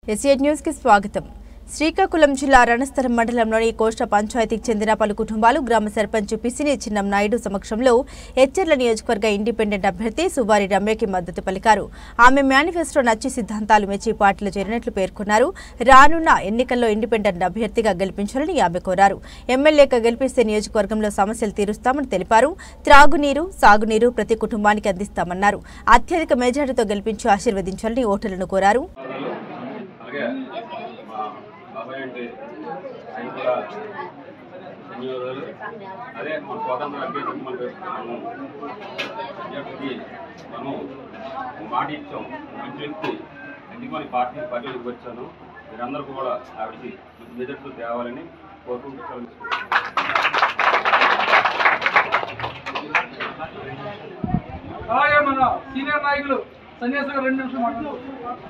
ఎస్ఏట్ news కి స్వాగతం శ్రీకాకుళం జిల్లా రణస్థలం మండలంలోని కోష్ట పంచాయతీకి చెందిన పలు కుటుంబాలు గ్రామ సర్పంచ్ పిసిని చిన్నం నాయుడు సమక్షంలో ఎచ్చెర్ల నియోజకవర్గ ఇండిపెండెంట్ అభ్యర్థి సువారి రమ్యకి మద్దతు పలికారు ఆమె మేనిఫెస్టో నచ్చి సిద్ధాంతాలు మెచ్చి పార్టీలో చేరినట్లు పేర్కొన్నారు రానున్న ఎన్నికల్లో ఇండిపెండెంట్ అభ్యర్థిగా గెలిపించాలని ఆమె కోరారు ఎమ్మెల్యేగా గెలిపిస్తే నియోజకవర్గంలో సమస్యలు తీరుస్తామని తెలిపారు త్రాగునీరు సాగునీరు ప్రతి కుటుంబానికి అందిస్తామన్నారు అత్యధిక మెజారిటీతో గెలిపించి ఆశీర్వదించాలని ఓటర్లను కోరారు అలాగే మా బాబాయ్ అంటే ఆయన కూడా ధన్యవాదాలు అదే మన స్వాతంత్ర అభ్యర్థికి మనకు మనం అభ్యర్థికి మనం మాట ఇచ్చాం మంచి వ్యక్తి అందుకు మన పార్టీ పార్టీలకు వచ్చాను మీరందరూ కూడా ఆవిడకి మెజర్తో తేవాలని కోరుకుంటూ సెలవు అలాగే మన సీనియర్ నాయకులు సన్యాసి గారు రెండు నిమిషాలు మాట్లాడారు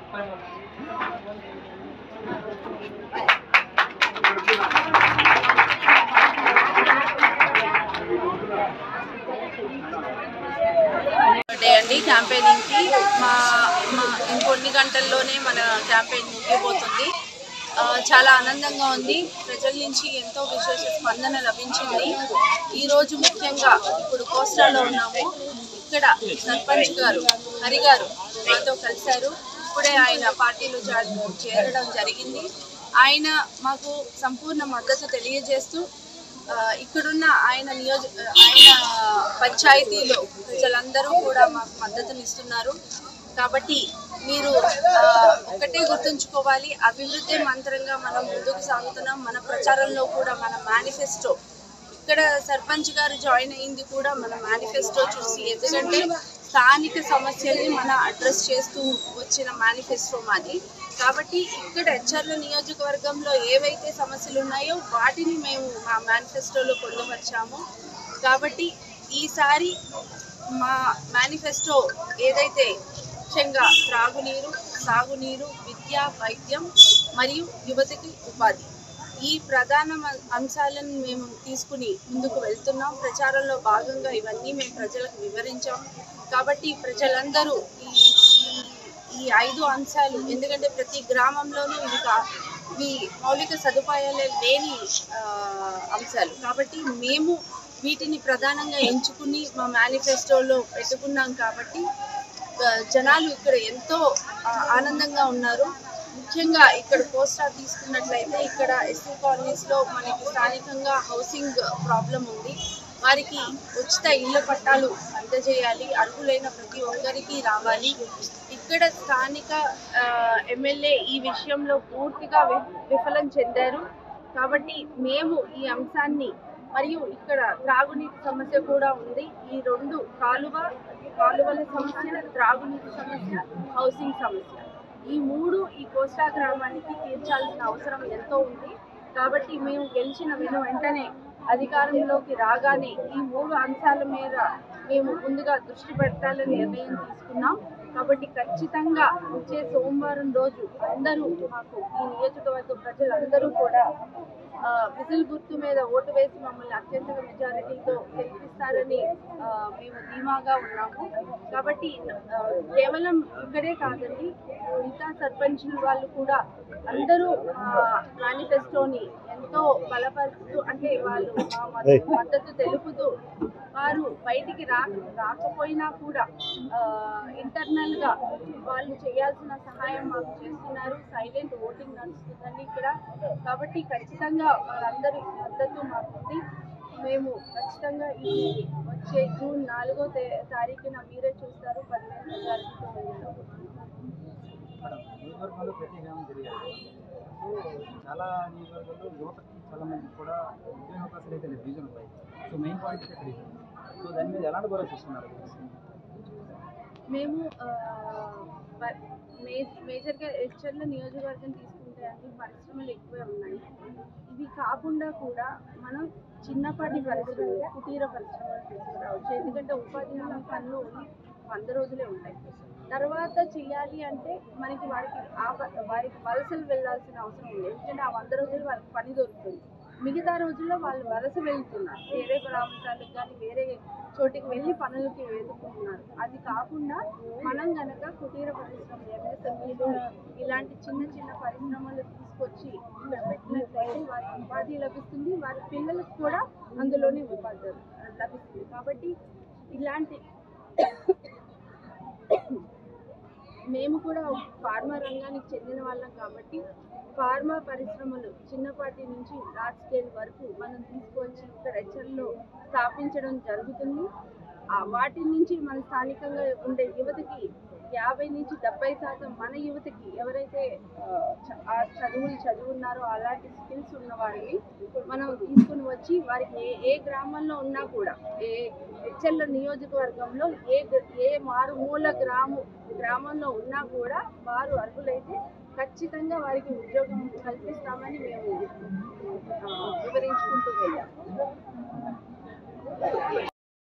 డే అండి క్యాంపెయినింగ్కి మా మా ఇంకొన్ని గంటల్లోనే మన క్యాంపెయిన్ ముగిపోతుంది ఆ, చాలా ఆనందంగా ఉంది ప్రజల నుంచి ఎంతో విశేష స్పందన లభించింది ఈరోజు ముఖ్యంగా ఇప్పుడు కోస్టాలో ఉన్నాము ఇక్కడ సర్పంచ్ గారు హరి గారు మాతో కలిశారు ఇప్పుడే ఆయన పార్టీలో జా- చేరడం జరిగింది ఆయన మాకు సంపూర్ణ మద్దతు తెలియజేస్తూ ఆ, ఇక్కడున్న ఆయన నియోజ ఆయన పంచాయతీలో ప్రజలందరూ కూడా మాకు మద్దతునిస్తున్నారు కాబట్టి మీరు ఆ, ఒకటే గుర్తుంచుకోవాలి అభివృద్ధి మంత్రంగా మనం ముందుకు సాగుతున్నాం మన ప్రచారంలో కూడా మన మేనిఫెస్టో ఇక్కడ సర్పంచ్ గారు జాయిన్ అయింది కూడా మన మేనిఫెస్టో చూసి ఎందుకంటే స్థానిక సమస్యల్ని మన అడ్రస్ చేస్తూ వచ్చిన మేనిఫెస్టో మాది కాబట్టి ఇక్కడ హెచ్ఆర్ల నియోజకవర్గంలో ఏవైతే సమస్యలు ఉన్నాయో వాటిని మేము మా మేనిఫెస్టోలో పొందుపరిచాము కాబట్టి ఈసారి మా మేనిఫెస్టో ఏదైతే ముఖ్యంగా త్రాగునీరు సాగునీరు విద్య వైద్యం మరియు యువతకి ఉపాధి ఈ ప్రధాన మ- అంశాలను మేము తీసుకుని ముందుకు వెళ్తున్నాం ప్రచారంలో భాగంగా ఇవన్నీ మేము ప్రజలకు వివరించాం కాబట్టి ప్రజలందరూ ఈ ఈ- ఈ ఐదు అంశాలు ఎందుకంటే ప్రతి గ్రామంలోనూ ఇవి కా- ఇవి మౌలిక సదుపాయాలే లేని ఆ, అంశాలు కాబట్టి మేము వీటిని ప్రధానంగా ఎంచుకుని మా మేనిఫెస్టోలో పెట్టుకున్నాం కాబట్టి ఆ, జనాలు ఇక్కడ ఎంతో ఆ, ఆనందంగా ఉన్నారు ముఖ్యంగా ఇక్కడ పోస్టా తీసుకున్నట్లయితే ఇక్కడ ఎస్సీ కాలనీస్లో మనకి స్థానికంగా హౌసింగ్ ప్రాబ్లం ఉంది వారికి ఉచిత ఇళ్ల పట్టాలు అందజేయాలి అర్హులైన ప్రతి ఒక్కరికి రావాలి ఇక్కడ స్థానిక ఎమ్మెల్యే ఈ విషయంలో పూర్తిగా వి- విఫలం చెందారు కాబట్టి మేము ఈ అంశాన్ని మరియు ఇక్కడ త్రాగునీటి సమస్య కూడా ఉంది ఈ రెండు కాలువ కాలువల సమస్య త్రాగునీటి సమస్య హౌసింగ్ సమస్య ఈ మూడు ఈ కోస్టా గ్రామానికి తీర్చాల్సిన అవసరం ఎంతో ఉంది కాబట్టి మేము గెలిచిన వెను వెంటనే అధికారంలోకి రాగానే ఈ మూడు అంశాల మీద మేము ముందుగా దృష్టి పెట్టాలని నిర్ణయం తీసుకున్నాం కాబట్టి ఖచ్చితంగా వచ్చే సోమవారం రోజు అందరూ మాకు ఈ నియోజకవర్గ ప్రజలందరూ కూడా ఆ, విజిల్ గుర్తు మీద ఓటు వేసి మమ్మల్ని అత్యంత మెజారిటీతో గెలిపిస్తారని ఆ, మేము ధీమాగా ఉన్నాము కాబట్టి ఆ, కేవలం ఇక్కడే కాదండి మిగతా సర్పంచుల వాళ్ళు కూడా అందరూ మేనిఫెస్టోని ఎంతో బలపరుస్తూ అంటే వాళ్ళు మా మద్దతు- మద్దతు తెలుపుతూ వారు బయటికి రా రాకపోయినా కూడా ఇంటర్నల్ గా వాళ్ళు చేయాల్సిన సహాయం మాకు చేస్తున్నారు సైలెంట్ ఓటింగ్ నడుస్తుందండి ఇక్కడ కాబట్టి ఖచ్చితంగా వాళ్ళందరి మద్దతు మాకుంది మేము ఖచ్చితంగా ఈ వచ్చే జూన్ నాలుగో తే- తారీఖున మీరే చూస్తారు పదివేల మెజారిటీతో మేడం నియోజకవర్గంలో ప్రతి గ్రామం తిరిగారు సో చాలా నియోజకవర్గాల్లో యువతకి చాలా మంది కూడా ఉద్యోగ అవకాశాలు అయితే లేదు రీజన్ పై సో మెయిన్ పాయింట్ అయితే ఇక్కడ ఇది. సో దాని మీద ఎలాంటి భరోసా ఇస్తున్నారు మేము ఆ, ప- మే- మేజర్గా హెచ్ఎర్ల నియోజకవర్గం తీసుకుంటే అన్ని పరిశ్రమలు ఎక్కువే ఉన్నాయి ఇవి కాకుండా కూడా మనం చిన్నపాటి పరిశ్రమలు కుటీర పరిశ్రమలు తీసుకురావచ్చు ఎందుకంటే ఉపాధి హామీ పనులు ఓన్లీ వంద రోజులే ఉంటాయి తర్వాత చేయాలి అంటే మనకి వారికి ఆ ప- వారికి వలసలు వెళ్ళాల్సిన అవసరం ఉంది ఎందుకంటే ఆ వంద రోజులు వారికి పని దొరుకుతుంది మిగతా రోజుల్లో వాళ్ళు వలస వెళ్తున్నారు వేరే ప్రాంతాలకు కానీ వేరే చోటికి వెళ్ళి పనులకి వెతుకుంటున్నారు అది కాకుండా మనం గనక కుటీర పరిశ్రమలు ఎంఎస్ఎంఈలు ఇలాంటి చిన్న చిన్న పరిశ్రమలు తీసుకొచ్చి ఇక్కడ పెట్టినట్లయితే వారికి ఉపాధి లభిస్తుంది వారి పిల్లలకు కూడా అందులోనే ఉపాధి లభిస్తుంది కాబట్టి ఇలాంటి మేము కూడా ఫార్మా రంగానికి చెందిన వాళ్ళం కాబట్టి ఫార్మా పరిశ్రమలు చిన్నపాటి నుంచి లార్జ్ స్కేల్ వరకు మనం తీసుకొచ్చి ఇక్కడ హెచ్ఎల్లో స్థాపించడం జరుగుతుంది ఆ వాటి నుంచి మన స్థానికంగా ఉండే యువతకి యాభై నుంచి డెబ్బై శాతం మన యువతకి ఎవరైతే ఆ, చ- ఆ చదువులు చదువున్నారో అలాంటి స్కిల్స్ ఉన్న వారిని మనం తీసుకుని వచ్చి వారికి ఏ ఏ గ్రామంలో ఉన్నా కూడా ఏ హెచ్ఎల్ నియోజకవర్గంలో ఏ గ్ర- ఏ మారుమూల గ్రాము గ్రామంలో ఉన్నా కూడా వారు అర్హులైతే ఖచ్చితంగా వారికి ఉద్యోగం కల్పిస్తామని మేము ఆ, వివరించుకుంటూ వెళ్ళాం